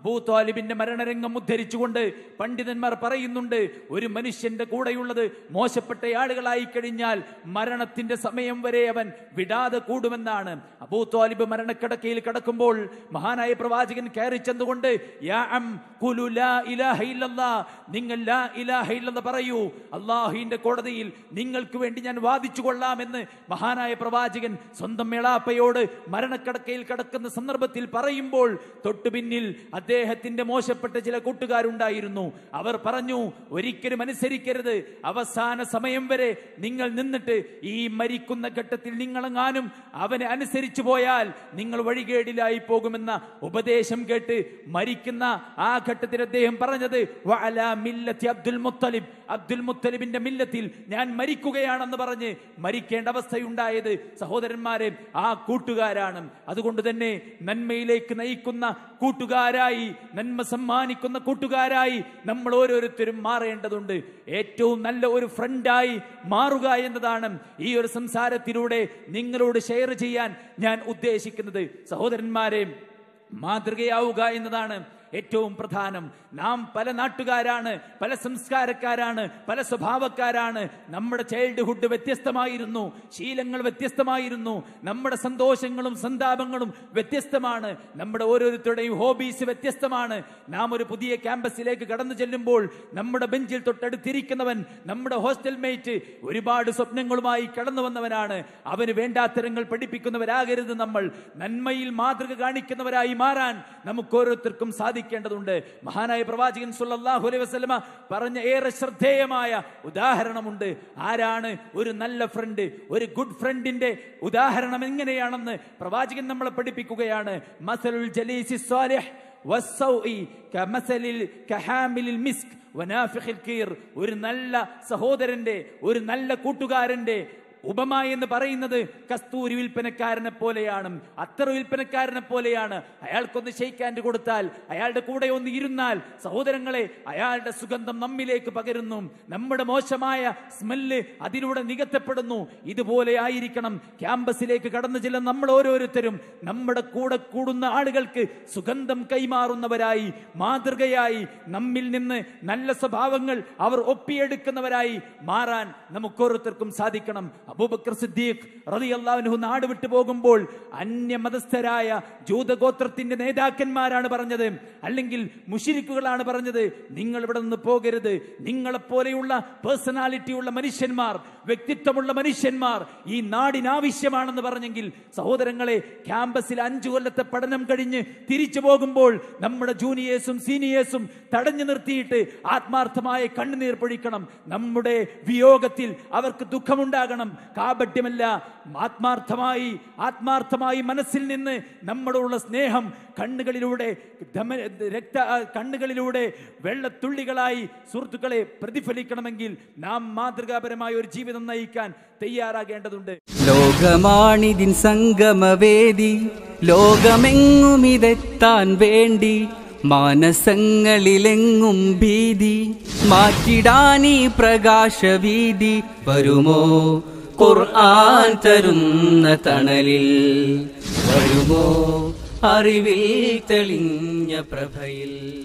അബൂ താലിബിന്റെ മരണരംഗം ഉദ്ധരിച്ചുകൊണ്ട് പണ്ഡിതന്മാർ പറയുന്നുണ്ട് ഒരു മനുഷ്യന്റെ കൂടെയുള്ളത് മോശപ്പെട്ട ആളുകളായി കഴിഞ്ഞാൽ മരണത്തിന്റെ സമയം വരെ അവൻ വിടാതെ കൂടുമെന്നാണ് അബൂ താലിബ് മരണക്കിടക്കയിൽ കിടക്കുമ്പോൾ മഹാനായ പ്രവാചകൻ കയറി ചെന്നുകൊണ്ട് യാ അം ഖുലു ലാ ഇലാഹ ഇല്ലല്ലാ. നിങ്ങൾ ലാ ഇലാഹ ഇല്ലല്ലാ പറയൂ അള്ളാഹുവിന്റെ കോടതിയിൽ നിങ്ങൾക്ക് വേണ്ടി ഞാൻ വാദിച്ചു കൊള്ളാമെന്ന് മഹാനായ പ്രവാചകൻ സ്വന്തം മേളാപ്പയോട് മരണക്കിടക്കയിൽ കിടക്കുന്ന സന്ദർഭത്തിൽ പറയുമ്പോൾ തൊട്ടു പിന്നിൽ അദ്ദേഹത്തിന്റെ മോശപ്പെട്ട ചില കൂട്ടുകാരുണ്ടായിരുന്നു അവർ പറഞ്ഞു ഒരിക്കലും അനുസരിക്കരുത് അവസാന സമയം വരെ നിങ്ങൾ നിന്നിട്ട് ഈ മരിക്കുന്ന ഘട്ടത്തിൽ നിങ്ങളെങ്ങാനും അവനെ അനുസരിച്ചു പോയാൽ നിങ്ങൾ വഴികേടിലായി പോകുമെന്ന ഉപദേശം കേട്ട് മരിക്കുന്ന ആ ഘട്ടത്തിൽ അദ്ദേഹം പറഞ്ഞത് വഅലാ മില്ലത്തി അബ്ദുൽ മുത്തലിബ് അബ്ദുൽ മുത്തലിബിന്റെ മില്ലത്തിൽ ഞാൻ മരിക്കുകയാണെന്ന് പറഞ്ഞ് മരിക്കേണ്ട അവസ്ഥയുണ്ടായത് സഹോദരന്മാരെ ആ കൂട്ടുകാരാണ് അതുകൊണ്ട് തന്നെ നന്മയിലേക്ക് നയിക്കുന്ന കൂട്ടുകാരായി നന്മ സമ്മാനിക്കുന്ന കൂട്ടുകാരായി നമ്മൾ ഓരോരുത്തരും മാറേണ്ടതുണ്ട് ഏറ്റവും നല്ല ഒരു ഫ്രണ്ടായി മാറുക എന്നതാണ് ഈ ഒരു സംസാരത്തിലൂടെ നിങ്ങളോട് ഷെയർ ചെയ്യാൻ ഞാൻ ഉദ്ദേശിക്കുന്നത് സഹോദരന്മാരെ മാതൃകയാവുക എന്നതാണ് ഏറ്റവും പ്രധാനം നാം പല നാട്ടുകാരാണ് പല സംസ്കാരക്കാരാണ് പല സ്വഭാവക്കാരാണ് നമ്മുടെ ചൈൽഡ്ഹുഡ് വ്യത്യസ്തമായിരുന്നു ശീലങ്ങൾ വ്യത്യസ്തമായിരുന്നു നമ്മുടെ സന്തോഷങ്ങളും സന്താപങ്ങളും വ്യത്യസ്തമാണ് നമ്മുടെ ഓരോരുത്തരുടെയും ഹോബീസ് വ്യത്യസ്തമാണ് നാം ഒരു പുതിയ ക്യാമ്പസിലേക്ക് കടന്നു ചെല്ലുമ്പോൾ നമ്മുടെ ബെഞ്ചിൽ തൊട്ടടുത്തിരിക്കുന്നവൻ നമ്മുടെ ഹോസ്റ്റൽ മേറ്റ് ഒരുപാട് സ്വപ്നങ്ങളുമായി കടന്നു വന്നവനാണ് അവന് വേണ്ടാത്തരങ്ങൾ പഠിപ്പിക്കുന്നവരാകരുത് നമ്മൾ നന്മയിൽ മാതൃക കാണിക്കുന്നവരായി മാറാൻ നമുക്ക് ഓരോരുത്തർക്കും സാധിക്കേണ്ടതുണ്ട് മഹാനായ പ്രവാചകൻ സല്ലല്ലാഹു അലൈഹി വസല്ലമ പറഞ്ഞ ഏറെ ശ്രദ്ധേയമായ ഉദാഹരണമുണ്ട് ആരാണ് ഒരു നല്ല ഫ്രണ്ട് ഒരു ഗുഡ് ഫ്രണ്ടിന്റെ ഉദാഹരണം എങ്ങനെയാണെന്ന് പ്രവാചകൻ നമ്മളെ പഠിപ്പിക്കുകയാണ് മസലുൽ ജലീസി സ്വാലിഹ് വസ്സൗഇ കമസലിൽ കഹാമിലിൽ മിസ്ക് വനാഫിഖിൽ കീർ ഒരു നല്ല സഹോദരന്റെ ഒരു നല്ല കൂട്ടുകാരന്റെ ഉപമ എന്ന് പറയുന്നത് കസ്തൂരി വിൽപ്പനക്കാരനെ പോലെയാണ് അത്തർ വിൽപ്പനക്കാരനെ പോലെയാണ് അയാൾക്കൊന്ന് ഷെയ്ക്കാൻഡ് കൊടുത്താൽ അയാളുടെ കൂടെ ഒന്ന് ഇരുന്നാൽ സഹോദരങ്ങളെ അയാളുടെ സുഗന്ധം നമ്മിലേക്ക് പകരുന്നു നമ്മുടെ മോശമായ സ്മെല്ല് അതിലൂടെ നികത്തപ്പെടുന്നു ഇതുപോലെ ആയിരിക്കണം ക്യാമ്പസിലേക്ക് കടന്നു ചെല്ലുന്ന നമ്മൾ ഓരോരുത്തരും നമ്മുടെ കൂടെ കൂടുന്ന ആളുകൾക്ക് സുഗന്ധം കൈമാറുന്നവരായി മാതൃകയായി നമ്മിൽ നിന്ന് നല്ല സ്വഭാവങ്ങൾ അവർ ഒപ്പിയെടുക്കുന്നവരായി മാറാൻ നമുക്ക് ഓരോരുത്തർക്കും സാധിക്കണം അബൂബക്കർ സിദ്ദീഖ് റളിയല്ലാഹു നാട് വിട്ടു പോകുമ്പോൾ അന്യമതസ്ഥരായ ജൂതഗോത്രത്തിന്റെ നേതാക്കന്മാരാണ് പറഞ്ഞത് അല്ലെങ്കിൽ മുഷിരിക്കുകളാണ് പറഞ്ഞത് നിങ്ങൾ ഇവിടെ നിന്ന് പോകരുത് നിങ്ങളെ പോലെയുള്ള പേഴ്സണാലിറ്റിയുള്ള മനുഷ്യന്മാർ വ്യക്തിത്വമുള്ള മനുഷ്യന്മാർ ഈ നാടിന് ആവശ്യമാണെന്ന് പറഞ്ഞെങ്കിൽ സഹോദരങ്ങളെ ക്യാമ്പസിൽ അഞ്ചു കൊല്ലത്തെ പഠനം കഴിഞ്ഞ് തിരിച്ചു പോകുമ്പോൾ നമ്മുടെ ജൂനിയേഴ്സും സീനിയേഴ്സും തടഞ്ഞു നിർത്തിയിട്ട് ആത്മാർത്ഥമായ കണ്ണുനീർ പൊഴിക്കണം നമ്മുടെ വിയോഗത്തിൽ അവർക്ക് ദുഃഖമുണ്ടാകണം കാപട്യമല്ല ആത്മാർത്ഥമായി ആത്മാർത്ഥമായി മനസ്സിൽ നിന്ന് നമ്മളോടുള്ള സ്നേഹം കണ്ണുകളിലൂടെ ധമ- രക്ത ആ, കണ്ണുകളിലൂടെ വെള്ളത്തുള്ളികളായി സുഹൃത്തുക്കളെ പ്രതിഫലിക്കണമെങ്കിൽ നാം മാതൃകാപരമായ ഒരു ജീവിതം നയിക്കാൻ തയ്യാറാകേണ്ടതുണ്ട് ലോകമാണിതിൻ സംഗമവേദി ലോകമെങ്ങുമിതെത്താൻ വേണ്ടി മാനസങ്ങളിലെങ്ങും ഭീതി മാറ്റിടാനീ പ്രകാശവീതി വരുമോ ഖുർആൻ തരുന്ന തണലിൽ വരുമോ അറിവിൽ തെളിഞ്ഞ പ്രഭയിൽ